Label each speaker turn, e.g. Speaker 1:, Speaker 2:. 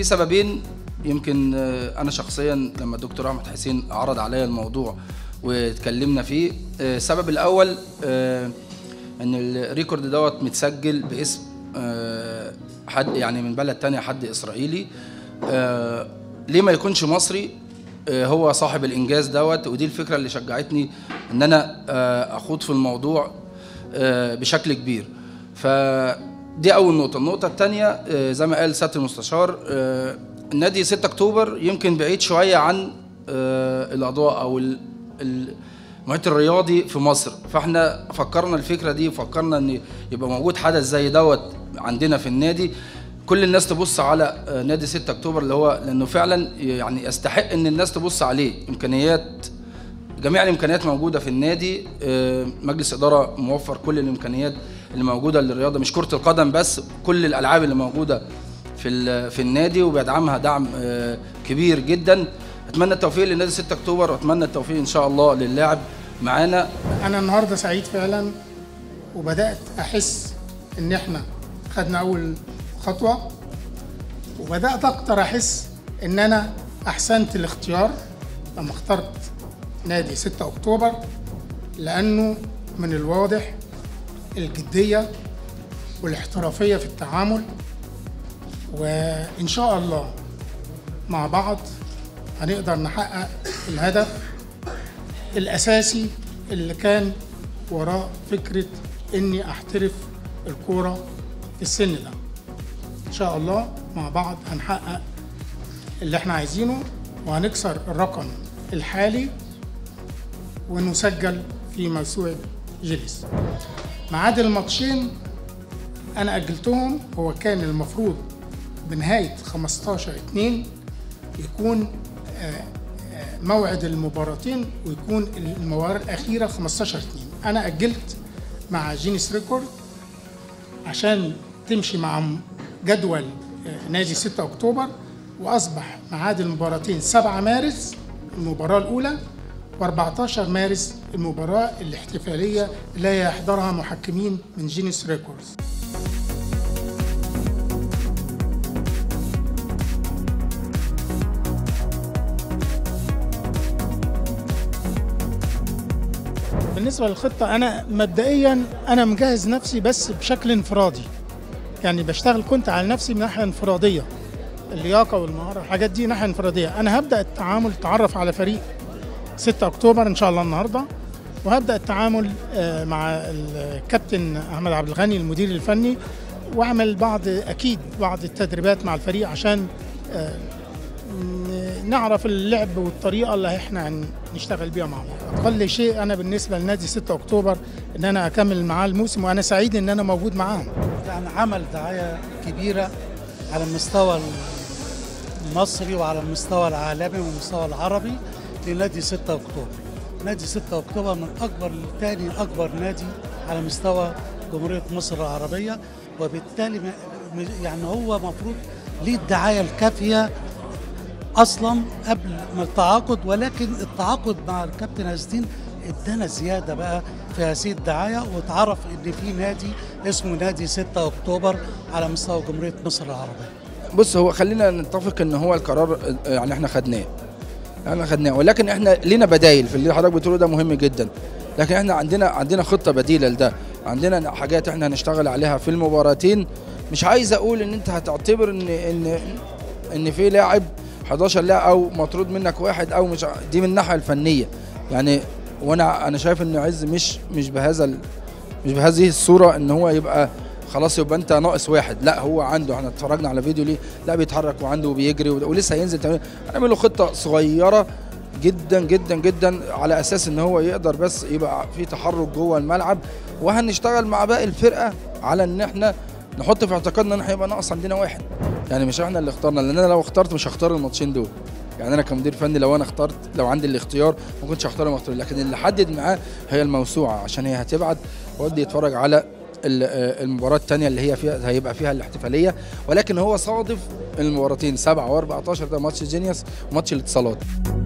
Speaker 1: في سببين يمكن آه، انا شخصيا لما الدكتور احمد حسين عرض عليا الموضوع واتكلمنا فيه آه، السبب الاول آه، ان الريكورد دوت متسجل باسم آه، حد يعني من بلد تانية حد اسرائيلي آه، ليه ما يكونش مصري آه، هو صاحب الانجاز دوت ودي الفكره اللي شجعتني ان انا آه، اخوض في الموضوع آه، بشكل كبير فدي اول نقطه النقطه الثانيه زي ما قال سياده المستشار آه، النادي 6 اكتوبر يمكن بعيد شويه عن آه، الاضواء او ال- ال- المحيط الرياضي في مصر فاحنا فكرنا الفكره دي وفكرنا ان يبقى موجود حدث زي دوت عندنا في النادي كل الناس تبص على آه، نادي 6 اكتوبر اللي هو لانه فعلا يعني يستحق ان الناس تبص عليه امكانيات جميع الامكانيات موجوده في النادي آه، مجلس اداره موفر كل الامكانيات اللي موجوده للرياضه مش كره القدم بس كل الالعاب اللي موجوده في ال- في النادي وبيدعمها دعم آه، كبير جدا اتمنى التوفيق لنادي 6 اكتوبر واتمنى التوفيق ان شاء الله للاعب معانا
Speaker 2: انا النهارده سعيد فعلا وبدات احس ان احنا خدنا اول خطوه وبدات اكتر احس ان انا احسنت الاختيار لما اخترت نادي 6 اكتوبر لانه من الواضح الجديه والاحترافيه في التعامل وان شاء الله مع بعض هنقدر نحقق الهدف الاساسي اللي كان وراء فكره اني احترف الكوره في السن ده ان شاء الله مع بعض هنحقق اللي احنا عايزينه وهنكسر الرقم الحالي ونسجل في موسوعه جيليس ميعاد الماتشين انا اجلتهم هو كان المفروض بنهايه 15 2 يكون آه، آه، موعد المباراتين ويكون المباراه الاخيره 15 2 انا اجلت مع جينيس ريكورد عشان تمشي مع جدول آه، نادي 6 اكتوبر واصبح ميعاد المباراتين 7 مارس المباراه الاولى و14 مارس المباراه الاحتفاليه اللي يحضرها محكمين من جينيس ريكوردز بالنسبه للخطه انا مبدئيا انا مجهز نفسي بس بشكل انفرادي يعني بشتغل كنت على نفسي من ناحيه انفراديه اللياقه والمهاره الحاجات دي ناحيه انفراديه انا هبدا التعامل اتعرف على فريق 6 اكتوبر ان شاء الله النهارده وهبدا التعامل آه، مع الكابتن احمد عبد الغني المدير الفني واعمل بعض اكيد بعض التدريبات مع الفريق عشان آه، ن- نعرف اللعب والطريقه اللي احنا هنشتغل بيها مع بعض اقل شيء انا بالنسبه لنادي 6 اكتوبر ان انا اكمل معاه الموسم وانا سعيد ان انا موجود معاهم
Speaker 3: يعني عمل دعاية كبيرة على المستوى المصري وعلى المستوى العالمي والمستوى العربي لنادي 6 أكتوبر نادي 6 أكتوبر من أكبر تاني أكبر نادي على مستوى جمهورية مصر العربية وبالتالي م- م- يعني هو مفروض ليه الدعاية الكافية اصلا قبل ما التعاقد ولكن التعاقد مع الكابتن عز الدين ادانا زياده بقى في هذه الدعايه واتعرف ان في نادي اسمه نادي 6 اكتوبر على مستوى جمهوريه مصر العربيه.
Speaker 1: بص هو خلينا نتفق ان هو القرار آه، يعني احنا خدناه احنا خدناه ولكن احنا لينا بدايل في اللي حضرتك بتقوله ده مهم جدا لكن احنا عندنا عندنا خطه بديله لده عندنا حاجات احنا هنشتغل عليها في المباراتين مش عايز اقول ان انت هتعتبر ان ان ان في لاعب 11 لاعب او مطرود منك واحد او مش ع- دي من الناحيه الفنيه يعني وانا انا شايف ان عز مش مش بهذا ال- مش بهذه الصوره ان هو يبقى خلاص يبقى انت ناقص واحد لا هو عنده احنا اتفرجنا على فيديو ليه لا بيتحرك وعنده وبيجري و- ولسه هينزل تمرين هنعمل له خطه صغيره جدا جدا جدا على اساس ان هو يقدر بس يبقى في تحرك جوه الملعب وهنشتغل مع باقي الفرقه على ان احنا نحط في اعتقادنا ان احنا هيبقى ناقص عندنا واحد يعني مش احنا اللي اخترنا لان انا لو اخترت مش هختار الماتشين دول يعني انا كمدير فني لو انا اخترت لو عندي الاختيار ما كنتش هختار المختار لكن اللي حدد معاه هي الموسوعه عشان هي هتبعت ودي يتفرج على ال- آه، المباراه الثانيه اللي هي فيها هيبقى فيها الاحتفاليه ولكن هو صادف المباراتين 7 و14 ده ماتش جينيوس وماتش الاتصالات